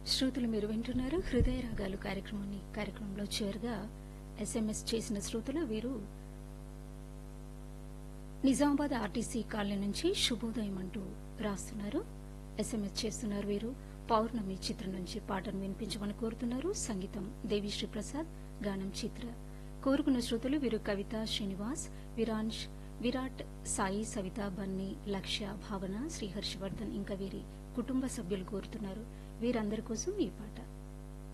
శ్రోతలు మీరు వింటున్నారు హృదయ రాగాలు కార్యక్రమాన్ని కార్యక్రమంలో చివరిగా ఎస్ఎంఎస్ చేసిన శ్రోతలు వీరు నిజామాబాద్ ఆర్టీసీ కాలనీ నుంచి శుభోదయం అంటూ రాస్తున్నారు ఎస్ఎంఎస్ చేస్తున్నారు వీరు పౌర్ణమి చిత్రం నుంచి పాటను వినిపించమని కోరుతున్నారు సంగీతం దేవిశ్రీ ప్రసాద్ గానం చిత్ర కోరుకున్న శ్రోతలు వీరు కవిత శ్రీనివాస్ విరాంష్ విరాట్ సాయి సవిత బన్నీ లక్ష్య భావన శ్రీ హర్షవర్ధన్ ఇంకా వీరి కుటుంబ సభ్యులు కోరుతున్నారు వీరందరి కోసం ఈ పాట